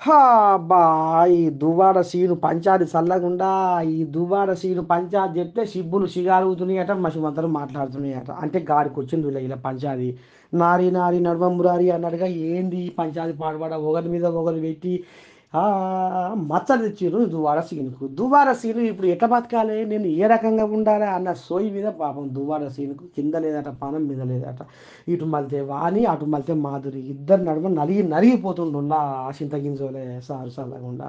హా బా ఈ దువ్వాడ సీను పంచాది చల్లగుండా ఈ దువ్వాడ సీను పంచాది చెప్తే సిబ్బులు సిగారుగుతున్నాయట మసిమంతలు మాట్లాడుతున్నాయట అంటే గాడికి వచ్చింది వీళ్ళ ఇలా పంచాది నారి నారి నడవంబురారి అన్నట్టుగా ఏంది ఈ పంచాది పాడబడ ఒకరి మీద ఒకరు పెట్టి ఆ, మచ్చలు తెచ్చిర్రు దువ్వాడ సీనుకు దువ్వాడ సీను ఇప్పుడు ఎట్లా బతకాలి నేను ఏ రకంగా ఉండాలి అన్న సోయి మీద పాపం దువ్వాడ సీనుకు కింద లేదట పానం మీద లేదట ఇటు మలితే వాణి అటు మలితే మాధురి ఇద్దరు నడుమ నలిగి నలిగిపోతుండుండా చింతగింజోలే సారు చల్లకుండా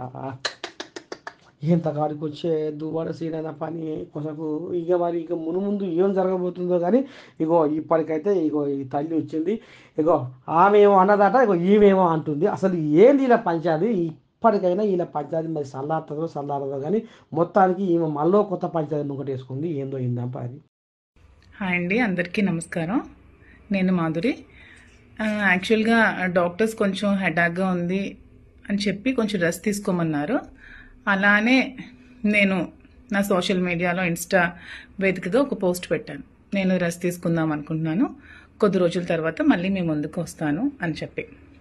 ఎంత కాడికి వచ్చే దువ్వాడ సీనైన పని కొసకు ఇక మరి ఇక మును ముందు ఏం జరగబోతుందో కానీ ఇగో ఇప్పటికైతే ఇగో ఈ తల్లి వచ్చింది ఇగో ఆమె ఏమో అన్నదట ఇగో ఈమెమో అంటుంది అసలు ఏంది ఇలా పంచాది ఇప్పటికైనా ఇలా పంచాది మరి చల్లారుతుందో చల్లారదో కానీ మొత్తానికి ఈమె మళ్ళీ కొత్త పంచాది ఒకటి వేసుకుంది ఏందో ఇందాం అది హాయ్ అండి అందరికీ నమస్కారం నేను మాధురి ఆ, యాక్చువల్గా డాక్టర్స్ కొంచెం హెడాక్గా ఉంది అని చెప్పి కొంచెం రెస్ట్ తీసుకోమన్నారు అలానే నేను నా సోషల్ మీడియాలో ఇన్స్టా వేదికగా ఒక పోస్ట్ పెట్టాను నేను రెస్ట్ తీసుకుందాం అనుకుంటున్నాను కొద్ది రోజుల తర్వాత మళ్ళీ మీ ముందుకు వస్తాను అని చెప్పి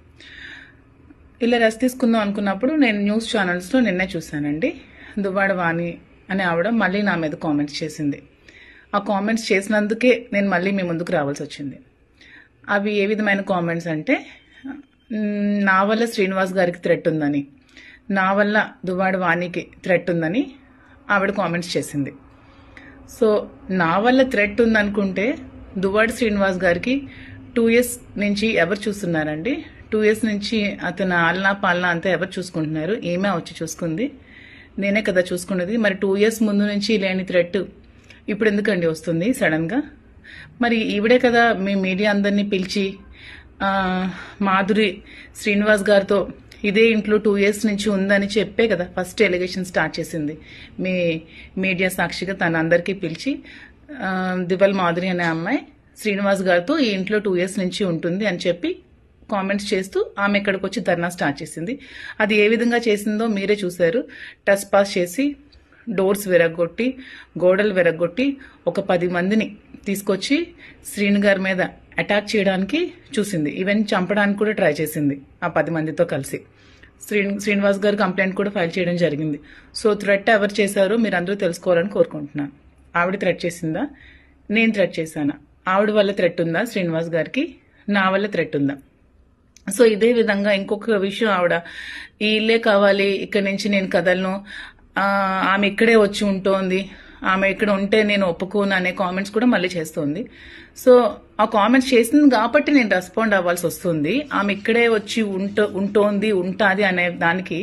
ఇలా రెస్ట్ తీసుకుందాం అనుకున్నప్పుడు నేను న్యూస్ ఛానల్స్లో నిన్నే చూశానండి దువ్వాడ వాణి అనే ఆవిడ మళ్ళీ నా మీద కామెంట్స్ చేసింది ఆ కామెంట్స్ చేసినందుకే నేను మళ్ళీ మీ ముందుకు రావాల్సి వచ్చింది అవి ఏ విధమైన కామెంట్స్ అంటే మ్, నా వల్ల శ్రీనివాస్ గారికి థ్రెట్ ఉందని నా వల్ల దువ్వాడ వాణికి థ్రెట్ ఉందని ఆవిడ కామెంట్స్ చేసింది సో నా వల్ల థ్రెట్ ఉందనుకుంటే దువ్వాడ శ్రీనివాస్ గారికి టూ ఇయర్స్ నుంచి ఎవరు చూస్తున్నారండి టూ ఇయర్స్ నుంచి అతను ఆలనా పాలనా అంతా ఎవరు చూసుకుంటున్నారు ఏమే వచ్చి చూసుకుంది నేనే కదా చూసుకున్నది మరి టూ ఇయర్స్ ముందు నుంచి లేని థ్రెట్ ఇప్పుడు ఎందుకండి వస్తుంది సడన్గా మరి ఈవిడే కదా మీ మీడియా అందరినీ పిలిచి ఆ, మాధురి శ్రీనివాస్ గారితో ఇదే ఇంట్లో టూ ఇయర్స్ నుంచి ఉందని చెప్పే కదా ఫస్ట్ ఎలిగేషన్ స్టార్ట్ చేసింది మీ మీడియా సాక్షిగా తన అందరికీ పిలిచి ఆ, దివల్ మాధురి అనే అమ్మాయి శ్రీనివాస్ గారితో ఈ ఇంట్లో టూ ఇయర్స్ నుంచి ఉంటుంది అని చెప్పి కామెంట్స్ చేస్తూ ఆమె ఇక్కడికి వచ్చి ధర్నా స్టార్ట్ చేసింది అది ఏ విధంగా చేసిందో మీరే చూశారు టచ్ పాస్ చేసి డోర్స్ విరగొట్టి గోడలు విరగొట్టి ఒక పది మందిని తీసుకొచ్చి శ్రీను గారి మీద అటాక్ చేయడానికి చూసింది ఈవెన్ చంపడానికి కూడా ట్రై చేసింది ఆ పది మందితో కలిసి శ్రీ శ్రీనివాస్ గారు కంప్లైంట్ కూడా ఫైల్ చేయడం జరిగింది సో థ్రెట్ ఎవరు చేశారో మీరు అందరూ తెలుసుకోవాలని కోరుకుంటున్నాను ఆవిడ థ్రెట్ చేసిందా నేను థ్రెట్ చేశానా ఆవిడ వల్ల థ్రెట్ ఉందా శ్రీనివాస్ గారికి నా వల్ల థ్రెట్ ఉందా సో ఇదే విధంగా ఇంకొక విషయం ఆవిడ ఈ ఇల్లే కావాలి ఇక్కడి నుంచి నేను కదలను ఆ, ఆమె ఇక్కడే వచ్చి ఉంటోంది ఆమె ఇక్కడ ఉంటే నేను ఒప్పుకోను అనే కామెంట్స్ కూడా మళ్ళీ చేస్తుంది సో ఆ కామెంట్స్ చేసింది కాబట్టి నేను రెస్పాండ్ అవ్వాల్సి వస్తుంది ఆమె ఇక్కడే వచ్చి ఉంటో ఉంటోంది ఉంటాది అనే దానికి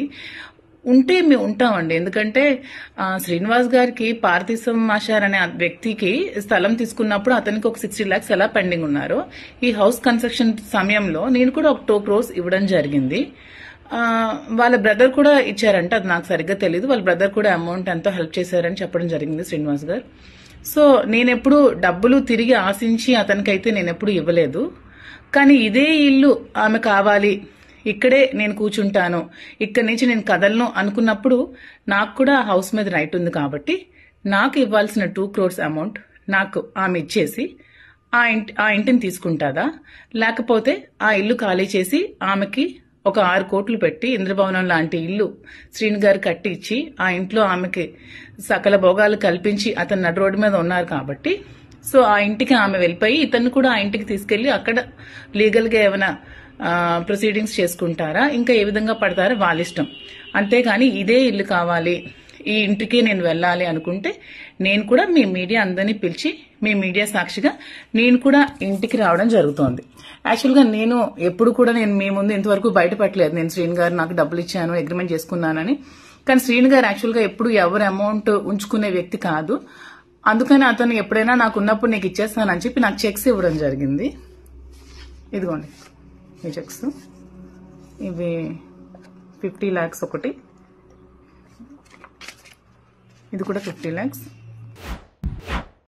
ఉంటే మేము ఉంటామండి ఎందుకంటే ఆ, శ్రీనివాస్ గారికి పార్థిసం ఆశార్ అనే వ్యక్తికి స్థలం తీసుకున్నప్పుడు అతనికి ఒక సిక్స్టీ లాక్స్ ఎలా పెండింగ్ ఉన్నారు ఈ హౌస్ కన్స్ట్రక్షన్ సమయంలో నేను కూడా ఒక టూ క్రోర్స్ ఇవ్వడం జరిగింది ఆ, వాళ్ళ బ్రదర్ కూడా ఇచ్చారంట అది నాకు సరిగ్గా తెలియదు వాళ్ళ బ్రదర్ కూడా అమౌంట్ ఎంతో హెల్ప్ చేశారని చెప్పడం జరిగింది శ్రీనివాస్ గారు సో నేనెప్పుడు డబ్బులు తిరిగి ఆశించి అతనికైతే నేను ఎప్పుడు ఇవ్వలేదు కానీ ఇదే ఇల్లు ఆమె కావాలి ఇక్కడే నేను కూర్చుంటాను ఇక్కడి నుంచి నేను కదలను అనుకున్నప్పుడు నాకు కూడా ఆ హౌస్ మీద రైట్ ఉంది కాబట్టి నాకు ఇవ్వాల్సిన టూ క్రోర్స్ అమౌంట్ నాకు ఆమె ఇచ్చేసి ఆ ఇంటి ఆ ఇంటిని తీసుకుంటాదా లేకపోతే ఆ ఇల్లు ఖాళీ చేసి ఆమెకి ఒక ఆరు కోట్లు పెట్టి ఇంద్రభవనం లాంటి ఇల్లు శ్రీని గారు కట్టి ఇచ్చి ఆ ఇంట్లో ఆమెకి సకల భోగాలు కల్పించి అతను నడు రోడ్డు మీద ఉన్నారు కాబట్టి సో ఆ ఇంటికి ఆమె వెళ్ళిపోయి ఇతన్ని కూడా ఆ ఇంటికి తీసుకెళ్లి అక్కడ లీగల్ గా ఏమైనా ప్రొసీడింగ్స్ చేసుకుంటారా ఇంకా ఏ విధంగా పడతారో వాళ్ళ ఇష్టం అంతేగాని ఇదే ఇల్లు కావాలి ఈ ఇంటికి నేను వెళ్ళాలి అనుకుంటే నేను కూడా మీ మీడియా అందరినీ పిలిచి మీ మీడియా సాక్షిగా నేను కూడా ఇంటికి రావడం జరుగుతోంది యాక్చువల్గా నేను ఎప్పుడు కూడా నేను మీ ముందు ఇంతవరకు బయటపెట్టలేదు నేను శ్రీని గారు నాకు డబ్బులు ఇచ్చాను అగ్రిమెంట్ చేసుకున్నానని కానీ శ్రీని గారు యాక్చువల్గా ఎప్పుడు ఎవరు అమౌంట్ ఉంచుకునే వ్యక్తి కాదు అందుకని అతను ఎప్పుడైనా నాకు ఉన్నప్పుడు నీకు ఇచ్చేస్తానని చెప్పి నాకు చెక్స్ ఇవ్వడం జరిగింది ఇదిగోండి ఈ చెక్స్ ఇవి ఫిఫ్టీ ల్యాక్స్ ఒకటి ఇది కూడా ఫిఫ్టీ ల్యాక్స్